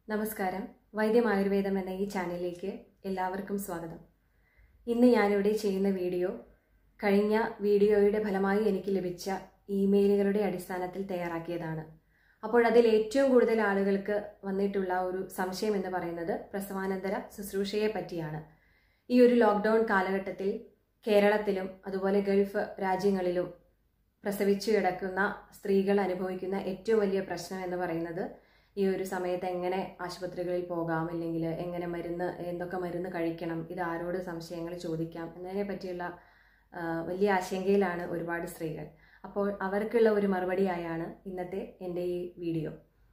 നമസ്കാരം വൈദ്യം ആയുർവേദം എന്ന ഈ ചാനലിലേക്ക് എല്ലാവർക്കും സ്വാഗതം ഇന്ന് ഞാനിവിടെ ചെയ്യുന്ന വീഡിയോ കഴിഞ്ഞ വീഡിയോയുടെ ഫലമായി എനിക്ക് ലഭിച്ച ഇമെയിലുകളുടെ അടിസ്ഥാനത്തിൽ തയ്യാറാക്കിയതാണ് അപ്പോൾ അതിൽ ഏറ്റവും കൂടുതൽ ആളുകൾക്ക് വന്നിട്ടുള്ള ഒരു സംശയം എന്ന് പറയുന്നത് പ്രസവാനന്തര ശുശ്രൂഷയെ പറ്റിയാണ് ഈ ഒരു ലോക്ക്ഡൗൺ കാലഘട്ടത്തിൽ കേരളത്തിലും അതുപോലെ ഗൾഫ് രാജ്യങ്ങളിലും പ്രസവിച്ചു കിടക്കുന്ന സ്ത്രീകൾ അനുഭവിക്കുന്ന ഏറ്റവും വലിയ പ്രശ്നം എന്ന് പറയുന്നത് ഈ ഒരു സമയത്ത് എങ്ങനെ ആശുപത്രികളിൽ പോകാം അല്ലെങ്കിൽ എങ്ങനെ മരുന്ന് എന്തൊക്കെ മരുന്ന് കഴിക്കണം ഇത് ആരോട് സംശയങ്ങൾ ചോദിക്കാം എന്നതിനെ പറ്റിയുള്ള ആ, വലിയ ആശങ്കയിലാണ് ഒരുപാട് സ്ത്രീകൾ അപ്പോൾ അവർക്കുള്ള ഒരു മറുപടിയായാണ് ഇന്നത്തെ എൻ്റെ ഈ വീഡിയോ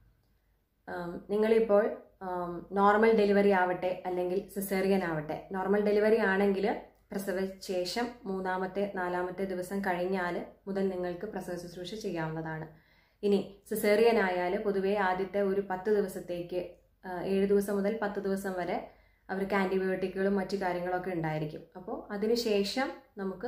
ആം, നിങ്ങളിപ്പോൾ ആം, നോർമൽ ഡെലിവറി ആവട്ടെ അല്ലെങ്കിൽ സിസേറിയൻ ആവട്ടെ നോർമൽ ഡെലിവറി ആണെങ്കിൽ പ്രസവ ശേഷം മൂന്നാമത്തെ നാലാമത്തെ ദിവസം കഴിഞ്ഞാൽ മുതൽ നിങ്ങൾക്ക് പ്രസവ ശുശ്രൂഷ ചെയ്യാവുന്നതാണ് ഇനി സിസേറിയൻ ആയാൽ പൊതുവേ ആദ്യത്തെ ഒരു പത്ത് ദിവസത്തേക്ക് ആ, ഏഴ് ദിവസം മുതൽ പത്ത് ദിവസം വരെ അവർക്ക് ആൻറ്റിബയോട്ടിക്കുകളും മറ്റു കാര്യങ്ങളൊക്കെ ഉണ്ടായിരിക്കും അപ്പോൾ അതിനുശേഷം നമുക്ക്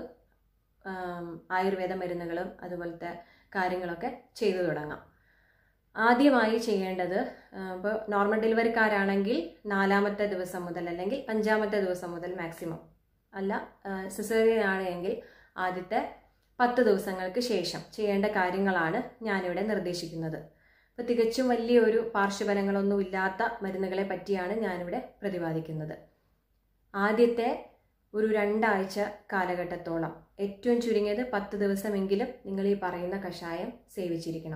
ആം, ആയുർവേദ മരുന്നുകളും അതുപോലത്തെ കാര്യങ്ങളൊക്കെ ചെയ്തു തുടങ്ങാം ആദ്യമായി ചെയ്യേണ്ടത് ഇപ്പോൾ നോർമൽ ഡെലിവറിക്കാരാണെങ്കിൽ നാലാമത്തെ ദിവസം മുതൽ അല്ലെങ്കിൽ അഞ്ചാമത്തെ ദിവസം മുതൽ മാക്സിമം അല്ല സിസേറിയൻ ആണെങ്കിൽ ആദ്യത്തെ പത്ത് ദിവസങ്ങൾക്ക് ശേഷം ചെയ്യേണ്ട കാര്യങ്ങളാണ് ഞാനിവിടെ നിർദ്ദേശിക്കുന്നത് അപ്പോൾ തികച്ചും വലിയൊരു പാർശ്വഫലങ്ങളൊന്നും ഇല്ലാത്ത മരുന്നുകളെ പറ്റിയാണ് ഞാനിവിടെ പ്രതിപാദിക്കുന്നത് ആദ്യത്തെ ഒരു രണ്ടാഴ്ച കാലഘട്ടത്തോളം ഏറ്റവും ചുരുങ്ങിയത് പത്ത് ദിവസമെങ്കിലും നിങ്ങൾ ഈ പറയുന്ന കഷായം സേവിച്ചിരിക്കണം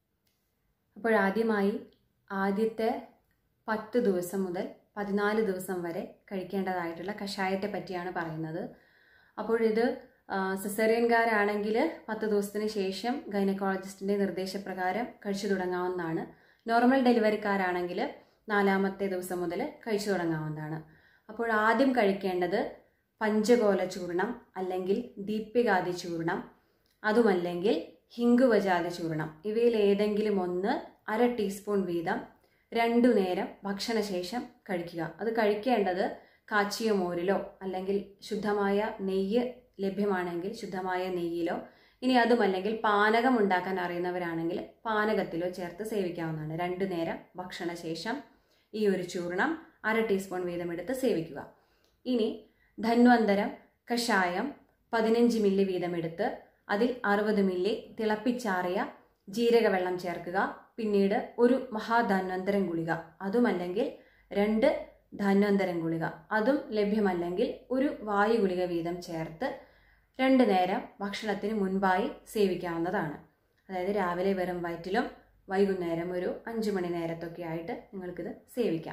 അപ്പോൾ ആദ്യമായി ആദ്യത്തെ പത്ത് ദിവസം മുതൽ പതിനാല് ദിവസം വരെ കഴിക്കേണ്ടതായിട്ടുള്ള കഷായത്തെ പറ്റിയാണ് പറയുന്നത് അപ്പോൾ ഇത് സിസേറിയൻകാരാണെങ്കിൽ പത്ത് ദിവസത്തിന് ശേഷം ഗൈനക്കോളജിസ്റ്റിൻ്റെ നിർദ്ദേശപ്രകാരം കഴിച്ചു തുടങ്ങാവുന്നതാണ് നോർമൽ ഡെലിവറിക്കാരാണെങ്കിൽ നാലാമത്തെ ദിവസം മുതൽ കഴിച്ചു തുടങ്ങാവുന്നതാണ് അപ്പോൾ ആദ്യം കഴിക്കേണ്ടത് പഞ്ചകോല ചൂർണം അല്ലെങ്കിൽ ദീപ്യകാതി ചൂർണം അതുമല്ലെങ്കിൽ ഹിങ്കുവജാതി ചൂർണം ഇവയിൽ ഏതെങ്കിലും ഒന്ന് അര ടീസ്പൂൺ വീതം രണ്ടു നേരം ഭക്ഷണശേഷം കഴിക്കുക അത് കഴിക്കേണ്ടത് കാച്ചിയ മോരിലോ അല്ലെങ്കിൽ ശുദ്ധമായ നെയ്യ് ലഭ്യമാണെങ്കിൽ ശുദ്ധമായ നെയ്യിലോ ഇനി അതുമല്ലെങ്കിൽ പാനകം ഉണ്ടാക്കാൻ അറിയുന്നവരാണെങ്കിൽ പാനകത്തിലോ ചേർത്ത് സേവിക്കാവുന്നതാണ് രണ്ടു നേരം ഭക്ഷണശേഷം ഈ ഒരു ചൂർണം അര ടീസ്പൂൺ വീതം എടുത്ത് സേവിക്കുക ഇനി ധന്വന്തരം കഷായം പതിനഞ്ച് മില്ലി വീതം എടുത്ത് അതിൽ അറുപത് മില്ലി തിളപ്പിച്ചാറിയ ജീരകവെള്ളം ചേർക്കുക പിന്നീട് ഒരു മഹാധന്വന്തരം ഗുളിക അതുമല്ലെങ്കിൽ രണ്ട് ധന്വന്തരം ഗുളിക അതും ലഭ്യമല്ലെങ്കിൽ ഒരു വായു ഗുളിക വീതം ചേർത്ത് രണ്ട് നേരം ഭക്ഷണത്തിന് മുൻപായി സേവിക്കാവുന്നതാണ് അതായത് രാവിലെ വെറും വയറ്റിലും വൈകുന്നേരം ഒരു അഞ്ചു മണി നേരത്തൊക്കെ ആയിട്ട് നിങ്ങൾക്കിത് സേവിക്കാം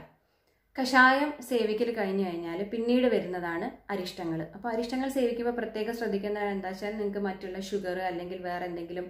കഷായം സേവിക്കൽ കഴിഞ്ഞു കഴിഞ്ഞാൽ പിന്നീട് വരുന്നതാണ് അരിഷ്ടങ്ങൾ അപ്പോൾ അരിഷ്ടങ്ങൾ സേവിക്കുമ്പോൾ പ്രത്യേകം ശ്രദ്ധിക്കേണ്ടത് എന്താ വെച്ചാൽ നിങ്ങൾക്ക് മറ്റുള്ള ഷുഗർ അല്ലെങ്കിൽ വേറെ എന്തെങ്കിലും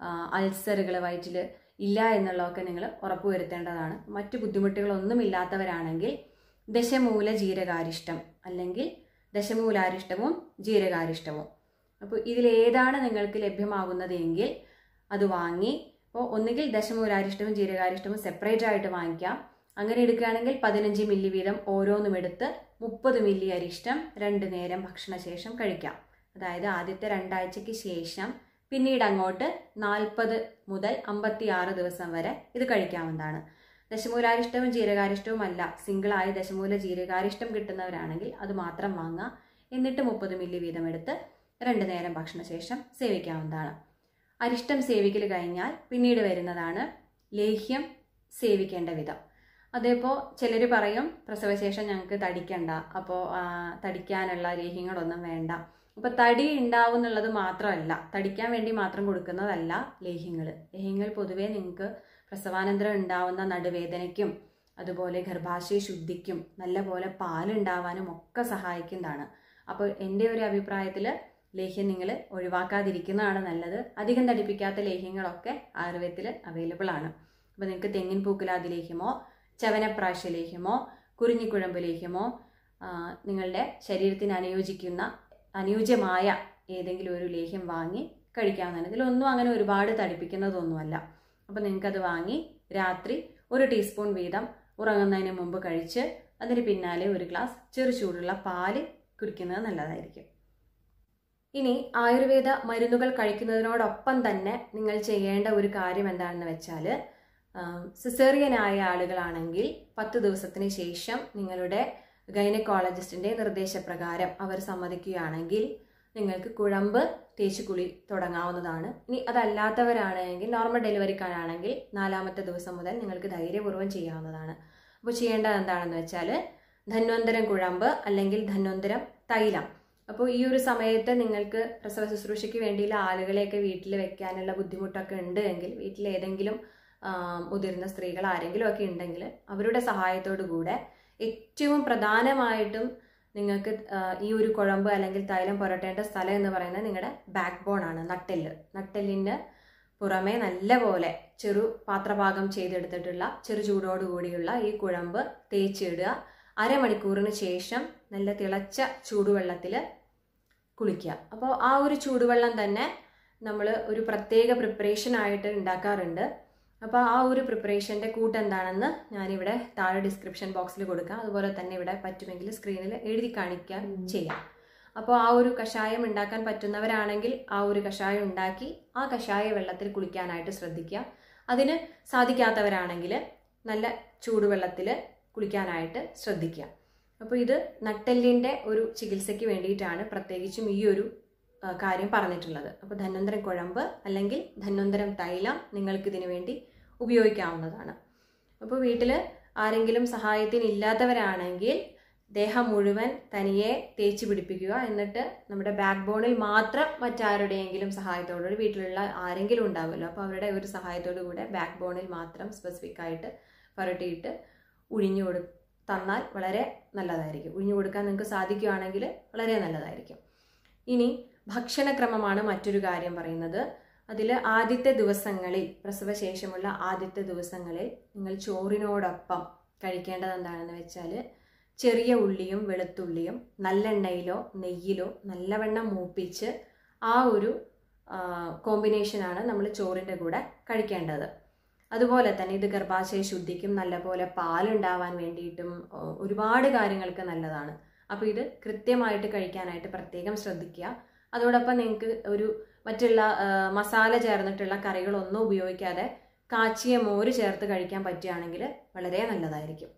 അൾസറുകൾ വയറ്റിൽ ഇല്ല എന്നുള്ളതൊക്കെ നിങ്ങൾ ഉറപ്പുവരുത്തേണ്ടതാണ് മറ്റു ബുദ്ധിമുട്ടുകളൊന്നും ഇല്ലാത്തവരാണെങ്കിൽ ദശമൂല ജീരകാരിഷ്ടം അല്ലെങ്കിൽ ദശമൂലാരിഷ്ടവും ജീരകാരിഷ്ടവും അപ്പോൾ ഇതിലേതാണ് നിങ്ങൾക്ക് ലഭ്യമാകുന്നത് എങ്കിൽ അത് വാങ്ങി അപ്പോൾ ഒന്നുകിൽ ദശമൂലാരിഷ്ടവും ജീരകാരിഷ്ടവും സെപ്പറേറ്റ് ആയിട്ട് വാങ്ങിക്കാം അങ്ങനെ എടുക്കുകയാണെങ്കിൽ പതിനഞ്ച് മില്ലി വീതം ഓരോന്നും എടുത്ത് മുപ്പത് മില്ലി അരിഷ്ടം രണ്ട് നേരം ഭക്ഷണശേഷം കഴിക്കാം അതായത് ആദ്യത്തെ രണ്ടാഴ്ചയ്ക്ക് ശേഷം പിന്നീട് അങ്ങോട്ട് നാൽപ്പത് മുതൽ അമ്പത്തി ആറ് ദിവസം വരെ ഇത് കഴിക്കാവുന്നതാണ് ദശമൂലാരിഷ്ടവും ജീരകാരിഷ്ടവും അല്ല സിംഗിളായ ദശമൂല ജീരകാരിഷ്ടം കിട്ടുന്നവരാണെങ്കിൽ അത് മാത്രം വാങ്ങാം എന്നിട്ട് മുപ്പത് മില്ലി വീതം എടുത്ത് രണ്ട് നേരം ഭക്ഷണശേഷം സേവിക്കാവുന്നതാണ് അരിഷ്ടം സേവിക്കൽ കഴിഞ്ഞാൽ പിന്നീട് വരുന്നതാണ് ലേഹ്യം സേവിക്കേണ്ട വിധം അതേപ്പോൾ ചിലർ പറയും പ്രസവശേഷം ഞങ്ങൾക്ക് തടിക്കണ്ട അപ്പോൾ തടിക്കാനുള്ള ലേഹ്യങ്ങളൊന്നും വേണ്ട അപ്പോൾ തടി ഉണ്ടാവും എന്നുള്ളത് മാത്രമല്ല തടിക്കാൻ വേണ്ടി മാത്രം കൊടുക്കുന്നതല്ല ലേഹ്യങ്ങൾ ലേഹ്യങ്ങൾ പൊതുവേ നിങ്ങൾക്ക് പ്രസവാനന്തരം ഉണ്ടാവുന്ന നടുവേദനയ്ക്കും അതുപോലെ ഗർഭാശയ ശുദ്ധിക്കും നല്ലപോലെ പാലുണ്ടാവാനും ഒക്കെ സഹായിക്കുന്നതാണ് അപ്പോൾ എൻ്റെ ഒരു അഭിപ്രായത്തിൽ ലേഹ്യം നിങ്ങൾ ഒഴിവാക്കാതിരിക്കുന്നതാണ് നല്ലത് അധികം തടിപ്പിക്കാത്ത ലേഹ്യങ്ങളൊക്കെ ആയുർവേദത്തിൽ അവൈലബിൾ ആണ് അപ്പോൾ നിങ്ങൾക്ക് തെങ്ങിൻ പൂക്കുലാതി ലേഹ്യമോ ചവനപ്രാശ ലേഹ്യമോ കുറിഞ്ഞിക്കുഴമ്പ് ലേഹ്യമോ ആ, നിങ്ങളുടെ ശരീരത്തിന് അനുയോജിക്കുന്ന അനുയോജ്യമായ ഏതെങ്കിലും ഒരു ലേഹ്യം വാങ്ങി കഴിക്കാവുന്നതാണ് ഇതിലൊന്നും അങ്ങനെ ഒരുപാട് തടിപ്പിക്കുന്നതൊന്നുമല്ല അപ്പോൾ നിങ്ങൾക്കത് വാങ്ങി രാത്രി ഒരു ടീസ്പൂൺ വീതം ഉറങ്ങുന്നതിന് മുമ്പ് കഴിച്ച് അതിന് പിന്നാലെ ഒരു ഗ്ലാസ് ചെറു ചൂടുള്ള പാല് കുടിക്കുന്നത് നല്ലതായിരിക്കും ഇനി ആയുർവേദ മരുന്നുകൾ കഴിക്കുന്നതിനോടൊപ്പം തന്നെ നിങ്ങൾ ചെയ്യേണ്ട ഒരു കാര്യം എന്താണെന്ന് വെച്ചാൽ സിസേറിയനായ ആളുകളാണെങ്കിൽ പത്ത് ദിവസത്തിന് ശേഷം നിങ്ങളുടെ ഗൈനക്കോളജിസ്റ്റിന്റെ നിർദ്ദേശപ്രകാരം അവർ സമ്മതിക്കുകയാണെങ്കിൽ നിങ്ങൾക്ക് കുഴമ്പ് തേച്ച് കുളി തുടങ്ങാവുന്നതാണ് ഇനി അതല്ലാത്തവരാണെങ്കിൽ നോർമൽ ഡെലിവറിക്കാരാണെങ്കിൽ നാലാമത്തെ ദിവസം മുതൽ നിങ്ങൾക്ക് ധൈര്യപൂർവ്വം ചെയ്യാവുന്നതാണ് അപ്പോൾ ചെയ്യേണ്ടത് എന്താണെന്ന് വെച്ചാൽ ധന്വന്തരം കുഴമ്പ് അല്ലെങ്കിൽ ധന്വന്തരം തൈലം അപ്പോൾ ഈ ഒരു സമയത്ത് നിങ്ങൾക്ക് പ്രസവ ശുശ്രൂഷയ്ക്ക് വേണ്ടിയുള്ള ആളുകളെയൊക്കെ വീട്ടിൽ വെക്കാനുള്ള ബുദ്ധിമുട്ടൊക്കെ ഉണ്ട് എങ്കിൽ വീട്ടിൽ ഏതെങ്കിലും ആ, മുതിർന്ന സ്ത്രീകൾ ആരെങ്കിലും ഒക്കെ ഉണ്ടെങ്കിൽ അവരുടെ സഹായത്തോടു കൂടെ ഏറ്റവും പ്രധാനമായിട്ടും നിങ്ങൾക്ക് ആ, ഈ ഒരു കുഴമ്പ് അല്ലെങ്കിൽ തൈലം പുരട്ടേണ്ട സ്ഥലം എന്ന് പറയുന്നത് നിങ്ങളുടെ ബാക്ക് ബോൺ ആണ് നട്ടെല്ല് നട്ടെല്ലിന് പുറമേ നല്ലപോലെ ചെറു പാത്രഭാഗം ചെയ്തെടുത്തിട്ടുള്ള ചെറു ചൂടോടുകൂടിയുള്ള ഈ കുഴമ്പ് തേച്ചിടുക അരമണിക്കൂറിന് ശേഷം നല്ല തിളച്ച ചൂടുവെള്ളത്തിൽ കുളിക്കുക അപ്പോൾ ആ ഒരു ചൂടുവെള്ളം തന്നെ നമ്മൾ ഒരു പ്രത്യേക പ്രിപ്പറേഷൻ ആയിട്ട് ഉണ്ടാക്കാറുണ്ട് അപ്പോൾ ആ ഒരു പ്രിപ്പറേഷൻ്റെ കൂട്ട് എന്താണെന്ന് ഞാനിവിടെ താഴെ ഡിസ്ക്രിപ്ഷൻ ബോക്സിൽ കൊടുക്കാം അതുപോലെ തന്നെ ഇവിടെ പറ്റുമെങ്കിൽ സ്ക്രീനിൽ എഴുതി കാണിക്കാൻ ചെയ്യാം അപ്പോൾ ആ ഒരു കഷായം ഉണ്ടാക്കാൻ പറ്റുന്നവരാണെങ്കിൽ ആ ഒരു കഷായം ഉണ്ടാക്കി ആ കഷായ വെള്ളത്തിൽ കുളിക്കാനായിട്ട് ശ്രദ്ധിക്കുക അതിന് സാധിക്കാത്തവരാണെങ്കിൽ നല്ല ചൂടുവെള്ളത്തിൽ കുളിക്കാനായിട്ട് ശ്രദ്ധിക്കുക അപ്പോൾ ഇത് നട്ടെല്ലിൻ്റെ ഒരു ചികിത്സയ്ക്ക് വേണ്ടിയിട്ടാണ് പ്രത്യേകിച്ചും ഈ ഒരു ആ, കാര്യം പറഞ്ഞിട്ടുള്ളത് അപ്പോൾ ധന്വന്തരം കുഴമ്പ് അല്ലെങ്കിൽ ധന്വന്തരം തൈലം നിങ്ങൾക്ക് ഇതിനു വേണ്ടി ഉപയോഗിക്കാവുന്നതാണ് അപ്പോൾ വീട്ടിൽ ആരെങ്കിലും സഹായത്തിന് ഇല്ലാത്തവരാണെങ്കിൽ ദേഹം മുഴുവൻ തനിയെ തേച്ച് പിടിപ്പിക്കുക എന്നിട്ട് നമ്മുടെ ബാക്ക് ബോണിൽ മാത്രം മറ്റാരുടെയെങ്കിലും സഹായത്തോടുകൂടി വീട്ടിലുള്ള ആരെങ്കിലും ഉണ്ടാവുമല്ലോ അപ്പോൾ അവരുടെ ഒരു സഹായത്തോടു കൂടെ ബാക്ക് ബോണിൽ മാത്രം സ്പെസിഫിക് ആയിട്ട് പുരട്ടിയിട്ട് ഉഴിഞ്ഞു കൊടു തന്നാൽ വളരെ നല്ലതായിരിക്കും ഉഴിഞ്ഞു കൊടുക്കാൻ നിങ്ങൾക്ക് സാധിക്കുകയാണെങ്കിൽ വളരെ നല്ലതായിരിക്കും ഇനി ഭക്ഷണക്രമമാണ് മറ്റൊരു കാര്യം പറയുന്നത് അതിൽ ആദ്യത്തെ ദിവസങ്ങളിൽ പ്രസവശേഷമുള്ള ആദ്യത്തെ ദിവസങ്ങളിൽ നിങ്ങൾ ചോറിനോടൊപ്പം കഴിക്കേണ്ടത് എന്താണെന്ന് വെച്ചാൽ ചെറിയ ഉള്ളിയും വെളുത്തുള്ളിയും നല്ലെണ്ണയിലോ നെയ്യിലോ നല്ലവണ്ണം മൂപ്പിച്ച് ആ ഒരു കോമ്പിനേഷനാണ് നമ്മൾ ചോറിൻ്റെ കൂടെ കഴിക്കേണ്ടത് അതുപോലെ തന്നെ ഇത് ഗർഭാശയ ശുദ്ധിക്കും നല്ലപോലെ പാലുണ്ടാവാൻ വേണ്ടിയിട്ടും ആ, ഒരുപാട് കാര്യങ്ങൾക്ക് നല്ലതാണ് അപ്പോൾ ഇത് കൃത്യമായിട്ട് കഴിക്കാനായിട്ട് പ്രത്യേകം ശ്രദ്ധിക്കുക അതോടൊപ്പം നിങ്ങൾക്ക് ഒരു മറ്റുള്ള ആ, മസാല ചേർന്നിട്ടുള്ള കറികളൊന്നും ഉപയോഗിക്കാതെ കാച്ചിയ മോര് ചേർത്ത് കഴിക്കാൻ പറ്റുകയാണെങ്കിൽ വളരെ നല്ലതായിരിക്കും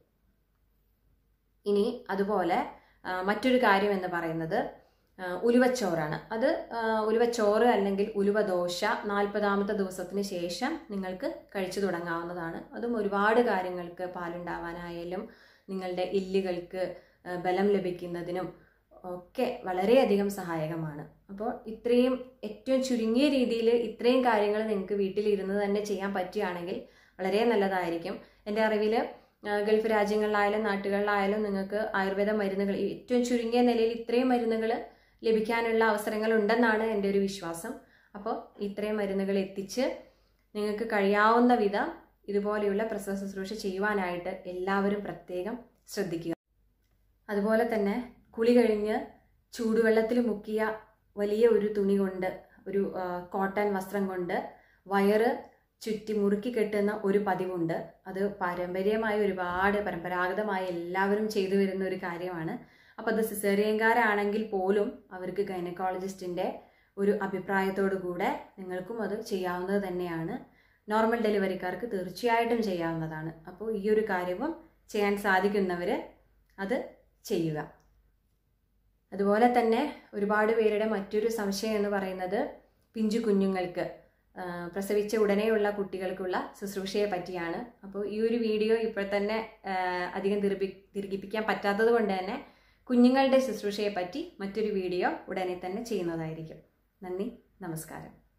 ഇനി അതുപോലെ ആ, മറ്റൊരു കാര്യം എന്ന് പറയുന്നത് ആ, ഉലുവച്ചോറാണ് അത് ആ, ഉലുവച്ചോറ് അല്ലെങ്കിൽ ഉലുവദോശ നാൽപ്പതാമത്തെ ദിവസത്തിന് ശേഷം നിങ്ങൾക്ക് കഴിച്ചു തുടങ്ങാവുന്നതാണ് അതും ഒരുപാട് കാര്യങ്ങൾക്ക് പാലുണ്ടാവാനായാലും നിങ്ങളുടെ എല്ലുകൾക്ക് ആ, ബലം ലഭിക്കുന്നതിനും ഒക്കെ വളരെയധികം സഹായകമാണ് അപ്പോൾ ഇത്രയും ഏറ്റവും ചുരുങ്ങിയ രീതിയിൽ ഇത്രയും കാര്യങ്ങൾ നിങ്ങൾക്ക് വീട്ടിലിരുന്ന് തന്നെ ചെയ്യാൻ പറ്റുകയാണെങ്കിൽ വളരെ നല്ലതായിരിക്കും എൻ്റെ അറിവിൽ ഗൾഫ് രാജ്യങ്ങളിലായാലും നാട്ടുകളിലായാലും നിങ്ങൾക്ക് ആയുർവേദ മരുന്നുകൾ ഈ ഏറ്റവും ചുരുങ്ങിയ നിലയിൽ ഇത്രയും മരുന്നുകൾ ലഭിക്കാനുള്ള അവസരങ്ങൾ ഉണ്ടെന്നാണ് എൻ്റെ ഒരു വിശ്വാസം അപ്പോൾ ഇത്രയും മരുന്നുകൾ എത്തിച്ച് നിങ്ങൾക്ക് കഴിയാവുന്ന വിധം ഇതുപോലെയുള്ള പ്രസവ ശുശ്രൂഷ ചെയ്യുവാനായിട്ട് എല്ലാവരും പ്രത്യേകം ശ്രദ്ധിക്കുക അതുപോലെ തന്നെ കുളി കഴിഞ്ഞ് ചൂടുവെള്ളത്തിൽ മുക്കിയ വലിയ ഒരു തുണി കൊണ്ട് ഒരു ആ, കോട്ടൺ വസ്ത്രം കൊണ്ട് വയറ് ചുറ്റി മുറുക്കി കെട്ടുന്ന ഒരു പതിവുണ്ട് അത് പാരമ്പര്യമായി ഒരുപാട് പരമ്പരാഗതമായി എല്ലാവരും ചെയ്തു വരുന്ന ഒരു കാര്യമാണ് അപ്പോൾ അത് സിസേറിയൻകാരാണെങ്കിൽ പോലും അവർക്ക് ഗൈനക്കോളജിസ്റ്റിൻ്റെ ഒരു അഭിപ്രായത്തോടു കൂടെ നിങ്ങൾക്കും അത് ചെയ്യാവുന്നത് തന്നെയാണ് നോർമൽ ഡെലിവറിക്കാർക്ക് തീർച്ചയായിട്ടും ചെയ്യാവുന്നതാണ് അപ്പോൾ ഈ ഒരു കാര്യവും ചെയ്യാൻ സാധിക്കുന്നവർ അത് ചെയ്യുക അതുപോലെ തന്നെ ഒരുപാട് പേരുടെ മറ്റൊരു സംശയം എന്ന് പറയുന്നത് പിഞ്ചു കുഞ്ഞുങ്ങൾക്ക് ആ, പ്രസവിച്ച ഉടനെയുള്ള കുട്ടികൾക്കുള്ള ശുശ്രൂഷയെ പറ്റിയാണ് അപ്പോൾ ഈ ഒരു വീഡിയോ ഇപ്പോൾ തന്നെ ആ, അധികം ദീർഘി ദീർഘിപ്പിക്കാൻ പറ്റാത്തത് കൊണ്ട് തന്നെ കുഞ്ഞുങ്ങളുടെ ശുശ്രൂഷയെ പറ്റി മറ്റൊരു വീഡിയോ ഉടനെ തന്നെ ചെയ്യുന്നതായിരിക്കും നന്ദി നമസ്കാരം